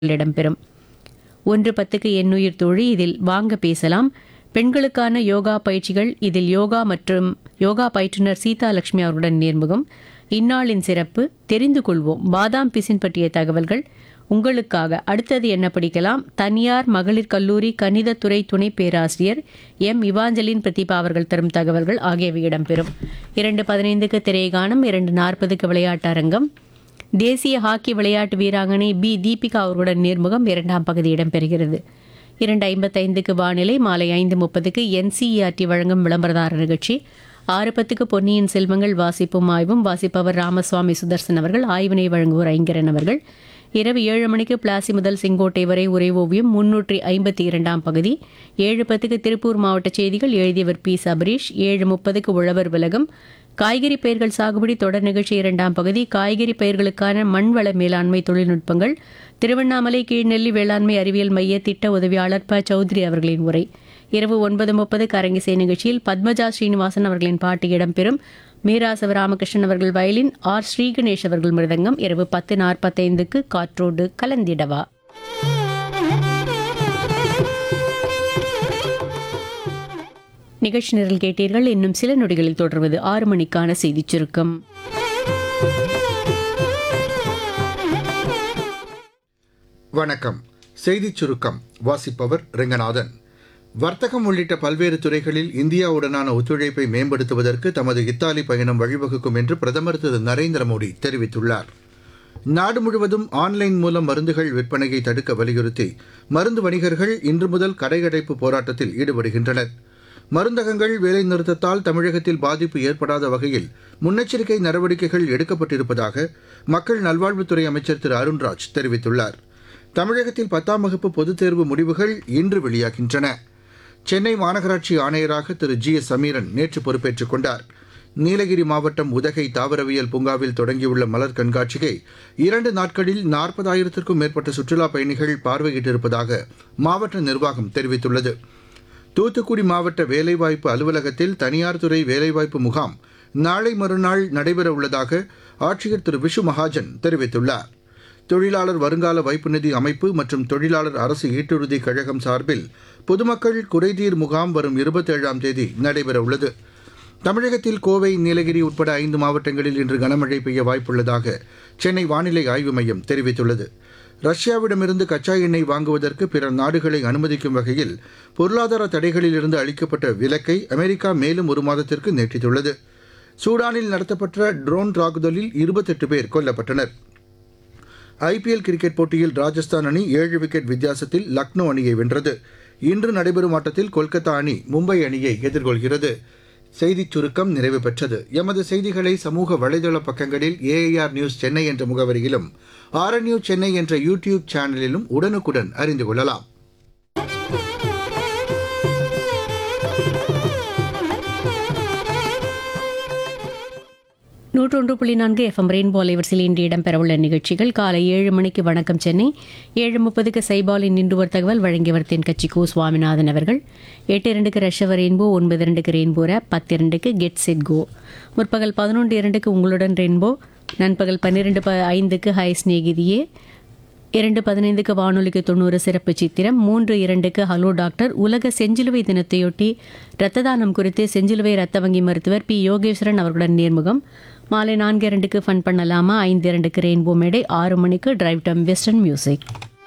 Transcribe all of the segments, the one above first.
இடம்பெறும் ஒன்று பத்துக்கு எண்ணுயிர் தோழி இதில் வாங்க பேசலாம் பெண்களுக்கான யோகா பயிற்சிகள் இதில் யோகா மற்றும் யோகா பயிற்றுனர் சீதா லட்சுமி அவருடன் நேர்முகம் இந்நாளின் சிறப்பு தெரிந்து கொள்வோம் பாதாம் பிசின் பற்றிய தகவல்கள் உங்களுக்காக அடுத்தது என்ன படிக்கலாம் தனியார் மகளிர் கல்லூரி கணிதத்துறை துணை பேராசிரியர் எம் இவாஞ்சலின் பிரதீபா அவர்கள் தரும் தகவல்கள் ஆகியவை இடம்பெறும் இரண்டு பதினைந்துக்கு திரைகானம் இரண்டு நாற்பதுக்கு விளையாட்டரங்கம் தேசிய ஹாக்கி விளையாட்டு வீராங்கனை பி தீபிகா அவர்களுடன் நேர்முகம் இரண்டாம் பகுதி இடம்பெறுகிறது இரண்டு ஐம்பத்தைந்துக்கு வானிலை மாலை ஐந்து முப்பதுக்கு என்சிஇஆர்டி வழங்கும் விளம்பரதார நிகழ்ச்சி ஆறு பத்துக்கு பொன்னியின் செல்வங்கள் வாசிப்பும் ஆய்வும் வாசிப்பவர் ராமசுவாமி சுதர்சன் அவர்கள் ஆய்வினை வழங்குவோர் ஐங்கரன் அவர்கள் இரவு ஏழு மணிக்கு பிளாசி முதல் செங்கோட்டை வரை உரை ஓவியம் முன்னூற்றி ஐம்பத்தி இரண்டாம் பகுதி ஏழு பத்துக்கு திருப்பூர் மாவட்ட செய்திகள் எழுதியவர் பி சபரீஷ் ஏழு முப்பதுக்கு உழவர் விலகம் காய்கறி பயிர்கள் சாகுபடி தொடர் நிகழ்ச்சி இரண்டாம் பகுதி காய்கறி பயிர்களுக்கான மண்வள மேலாண்மை தொழில்நுட்பங்கள் திருவண்ணாமலை கீழ்நெல்லி வேளாண்மை அறிவியல் மைய திட்ட உதவியாளர் ப சௌத்ரி அவர்களின் உரை இரவு ஒன்பது முப்பது அரங்கிசை நிகழ்ச்சியில் பத்மஜா ஸ்ரீனிவாசன் அவர்களின் பாட்டு இடம்பெறும் மீரா சிவராமகிருஷ்ணன் அவர்கள் வயலின் ஆர் ஸ்ரீகணேஷ் அவர்கள் மிருதங்கம் இரவு பத்து நாற்பத்தைந்துக்கு காற்றோடு கலந்திடவா நிகழ்ச்சி நிரல் கேட்டீர்கள் இன்னும் சில நொடிகளில் தொடர்வது ஆறு மணிக்கான செய்திச் சுருக்கம் வணக்கம் செய்திச் சுருக்கம் வாசிப்பவர் ரெங்கநாதன் வர்த்தகம் உள்ளிட்ட பல்வேறு துறைகளில் இந்தியாவுடனான ஒத்துழைப்பை மேம்படுத்துவதற்கு தமது இத்தாலி பயணம் வழிவகுக்கும் என்று பிரதமர் திரு நரேந்திர மோடி தெரிவித்துள்ளார் நாடு முழுவதும் ஆன்லைன் மூலம் மருந்துகள் விற்பனையை தடுக்க வலியுறுத்தி மருந்து வணிகர்கள் இன்று முதல் கடையடைப்பு போராட்டத்தில் ஈடுபடுகின்றனர் மருந்தகங்கள் வேலைநிறுத்தத்தால் தமிழகத்தில் பாதிப்பு ஏற்படாத வகையில் முன்னெச்சரிக்கை நடவடிக்கைகள் எடுக்கப்பட்டிருப்பதாக மக்கள் நல்வாழ்வுத்துறை அமைச்சர் திரு அருண்ராஜ் தெரிவித்துள்ளார் தமிழகத்தில் பத்தாம் வகுப்பு பொதுத் தேர்வு முடிவுகள் இன்று வெளியாகின்றன சென்னை மாநகராட்சி ஆணையராக திரு ஜி எஸ் சமீரன் நேற்று பொறுப்பேற்றுக் கொண்டார் நீலகிரி மாவட்டம் உதகை தாவரவியல் பூங்காவில் தொடங்கியுள்ள மலர் கண்காட்சியை இரண்டு நாட்களில் நாற்பதாயிரத்திற்கும் மேற்பட்ட சுற்றுலாப் பயணிகள் பார்வையிட்டிருப்பதாக மாவட்ட நிர்வாகம் தெரிவித்துள்ளது தூத்துக்குடி மாவட்ட வேலைவாய்ப்பு அலுவலகத்தில் தனியார் துறை வேலைவாய்ப்பு முகாம் நாளை மறுநாள் நடைபெற உள்ளதாக ஆட்சியர் திரு விஷு மகாஜன் தெரிவித்துள்ளார் தொழிலாளர் வருங்கால வைப்பு நிதி அமைப்பு மற்றும் தொழிலாளர் அரசு ஈட்டுறுதி கழகம் சார்பில் பொதுமக்கள் குறைதீர் முகாம் வரும் இருபத்தேழாம் தேதி நடைபெற உள்ளது தமிழகத்தில் கோவை நீலகிரி உட்பட ஐந்து மாவட்டங்களில் இன்று கனமழை பெய்ய வாய்ப்புள்ளதாக சென்னை வானிலை ஆய்வு மையம் தெரிவித்துள்ளது ரஷ்யாவிடமிருந்து கச்சா எண்ணெய் வாங்குவதற்கு பிற நாடுகளை அனுமதிக்கும் வகையில் பொருளாதார தடைகளிலிருந்து அளிக்கப்பட்ட விலக்கை அமெரிக்கா மேலும் ஒரு மாதத்திற்கு நீட்டித்துள்ளது சூடானில் நடத்தப்பட்ட ட்ரோன் தாக்குதலில் இருபத்தெட்டு பேர் கொல்லப்பட்டனர் ஐபிஎல் கிரிக்கெட் போட்டியில் ராஜஸ்தான் அணி ஏழு விக்கெட் வித்தியாசத்தில் லக்னோ அணியை வென்றது இன்று நடைபெறும் ஆட்டத்தில் கொல்கத்தா அணி மும்பை அணியை எதிர்கொள்கிறது செய்திச் சுருக்கம் நிறைவு பெற்றது எமது செய்திகளை சமூக வலைதள பக்கங்களில் ஏஐஆர் நியூஸ் சென்னை என்ற முகவரியிலும் ஆர் நியூஸ் சென்னை என்ற யூடியூப் சேனலிலும் உடனுக்குடன் அறிந்து கொள்ளலாம் நூற்றொன்று புள்ளி நான்கு எஃப்எம் ரெயின்போ அலைவரிசையில் இன்று இடம்பெறவுள்ள நிகழ்ச்சிகள் காலை ஏழு மணிக்கு வணக்கம் சென்னை ஏழு முப்பதுக்கு சைபாலின் நின்றுவர் தகவல் வழங்கியவர் தென்கட்சி கோ சுவாமிநாதன் அவர்கள் எட்டு இரண்டுக்கு ரஷ்யவர் ரெயின்போ ஒன்பது இரண்டுக்கு ரெயின்போ ரேப் பத்து இரண்டுக்கு கெட் செட் கோ முற்பகல் பதினொன்று இரண்டுக்கு உங்களுடன் ரெயின்போ நண்பகல் பன்னிரெண்டு ப ஐந்துக்கு ஹை ஸ்நேகிதியே இரண்டு பதினைந்துக்கு வானொலிக்கு தொண்ணூறு சிறப்பு சித்திரம் மூன்று இரண்டுக்கு ஹலோ டாக்டர் உலக செஞ்சிலுவை தினத்தையொட்டி இரத்த தானம் குறித்து செஞ்சிலுவை இரத்த வங்கி மருத்துவர் பி யோகேஸ்வரன் அவர்களுடன் நேர்முகம் மாலை நான்கு இரண்டுக்கு ஃபன் பண்ணலாமா ஐந்து இரண்டுக்கு ரெயின்போ மேடை ஆறு மணிக்கு டிரைவ் டம் வெஸ்டர்ன் மியூசிக்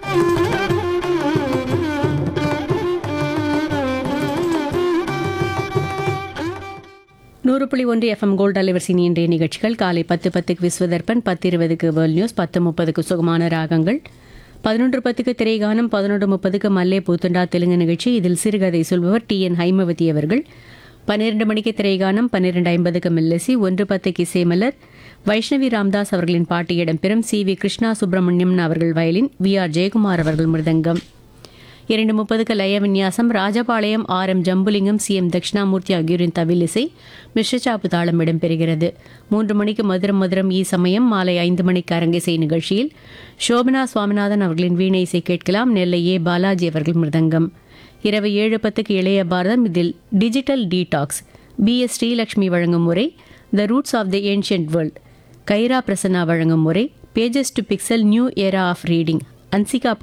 நூறு புள்ளி ஒன்று எஃப்எம் கோல்ட் அலைவரிசின் இன்றைய நிகழ்ச்சிகள் காலை பத்து பத்துக்கு விஸ்வதர்பன் பத்து இருபதுக்கு வேர்ல்ட் நியூஸ் பத்து முப்பதுக்கு சுகமான ராகங்கள் பதினொன்று பத்துக்கு திரைகானம் பதினொன்று முப்பதுக்கு மல்லே பூத்துண்டா தெலுங்கு நிகழ்ச்சி இதில் சிறுகதை சொல்பவர் டி என் ஹைமவதி அவர்கள் பன்னிரண்டு மணிக்கு திரைகானம் பன்னிரண்டு ஐம்பதுக்கு மில்லசி ஒன்று பத்துக்கு இசைமலர் வைஷ்ணவி ராம்தாஸ் அவர்களின் பாட்டு இடம்பெறும் சி வி கிருஷ்ணா சுப்பிரமணியம் அவர்கள் வயலின் வி ஆர் ஜெயக்குமார் அவர்கள் மிருதங்கம் இரண்டு முப்பதுக்கு லய விநியாசம் Rajapalayam R M Jambulingam C M Dakshinamurthy ஆகியோரின் தவில் இசை மிஸ்ரச்சாப்பு தாளம் இடம்பெறுகிறது மூன்று மணிக்கு மதுரம் மதுரம் ஈ சமயம் மாலை ஐந்து மணிக்கு அரங்கிசை நிகழ்ச்சியில் சோபனா சுவாமிநாதன் அவர்களின் வீணை இசை கேட்கலாம் நெல்லை ஏ பாலாஜி அவர்கள் மிருதங்கம் இரவு ஏழு பத்துக்கு இளைய பாரதம் இதில் digital detox P S Srilakshmi வழங்கும் முறை the roots of the ancient world Kaira Prasanna வழங்கும் முறை pages to pixel new era of reading Hansika